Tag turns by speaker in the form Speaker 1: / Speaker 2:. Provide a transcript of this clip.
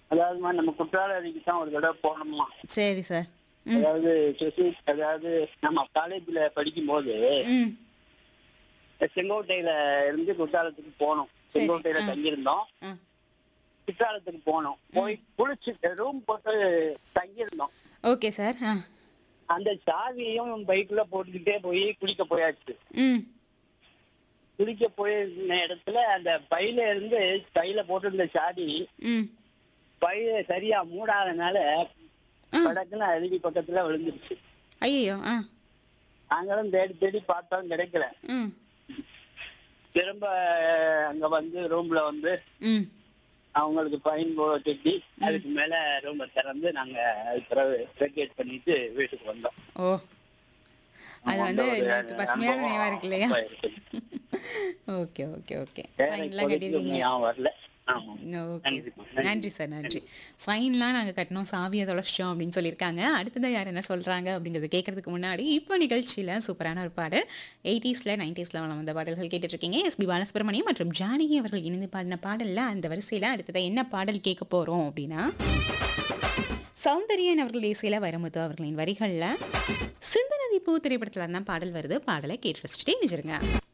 Speaker 1: அதாவதுமா நம்ம குற்றாலத்துக்கு தான் ஒரு தடவை போனோமா
Speaker 2: சரி சார் ம்
Speaker 1: அதாவது சொசை- அதாவது நம்ம காலேஜ்ல படிக்கும்போது
Speaker 2: ம்
Speaker 1: செங்கோட்டையில இருந்து குற்றாலத்துக்கு போனோம்
Speaker 2: சரி,
Speaker 1: செங்கோட்டையில
Speaker 2: ஆ.
Speaker 1: தங்கியிருந்தோம்
Speaker 2: ஆ
Speaker 1: குற்றாலத்துக்கு போனோம் போய் குளிச்சு ரூம் போட்டு தங்கியிருந்தோம்
Speaker 2: ஓகே சார் ஆ
Speaker 1: அந்த சாவியையும் பைக்ல போட்டுக்கிட்டே போய் குளிக்க போயாச்சு
Speaker 2: ம்
Speaker 1: குளிக்க போயிருந்த இடத்துல அந்த பையில இருந்து கையில போட்டிருந்த சாவி
Speaker 2: ம்
Speaker 1: பைய சரியா மூடாதனால
Speaker 2: ஆ
Speaker 1: படக்குன்னு அருவி பக்கத்துல விழுந்துருச்சு
Speaker 2: ஐயோ ஆ
Speaker 1: நாங்களும் தேடி தேடி பார்த்தோம் கிடைக்கல
Speaker 2: ம்
Speaker 1: திரும்ப அங்க வந்து ரூம்ல வந்து
Speaker 2: ம்
Speaker 1: அவங்களுக்கு ஃபைன் கட்டி அதுக்கு மேல ரூமை திறந்து நாங்க அதுக்கு பிறகு வெக்கேட் பண்ணிட்டு வீட்டுக்கு வந்தோம்
Speaker 2: ஓ அது வந்து
Speaker 1: அந்த ஒரு
Speaker 2: நமக்கு பசுமையான
Speaker 1: அனுபவம்
Speaker 2: நினைவா இருக்கு இல்லையா
Speaker 1: அப்ப இருக்கு.
Speaker 2: ஓகே ஓகே ஓகே
Speaker 1: வேற
Speaker 2: ஃபைன்லாம்
Speaker 1: இப்போதைக்கு
Speaker 2: கட்டிருக்கீங்க
Speaker 1: ஞாபகம் வரல ஆமா
Speaker 2: ஓகே
Speaker 1: நன்றிம்மா, நன்றி.
Speaker 2: நன்றி சார் நன்றி ஃபைன்லாம் நாங்கள் கட்டினோம் சாவியை தொலைச்சிட்டோம் அப்படின்னு சொல்லியிருக்காங்க அடுத்ததாக யார் என்ன சொல்கிறாங்க அப்படிங்கிறத கேட்கறதுக்கு முன்னாடி இப்போ நிகழ்ச்சியில் சூப்பரான ஒரு பாடல் எயிட்டிஸில் நைன்டிஸில் வந்த பாடல்கள் கேட்டுட்ருக்கீங்க எஸ்பி பாலசுப்ரமணியம் மற்றும் ஜானகி அவர்கள் இணைந்து பாடின பாடலில் அந்த வரிசையில் அடுத்ததாக என்ன பாடல் கேட்க போகிறோம் அப்படின்னா சௌந்தரியன் அவர்கள் இசையில் வைரமுத்து அவர்களின் வரிகளில் சிந்தநதி பூ திரைப்படத்தில் தான் பாடல் வருது பாடலை கேட்டு வச்சுட்டே நினைச்சிருங்க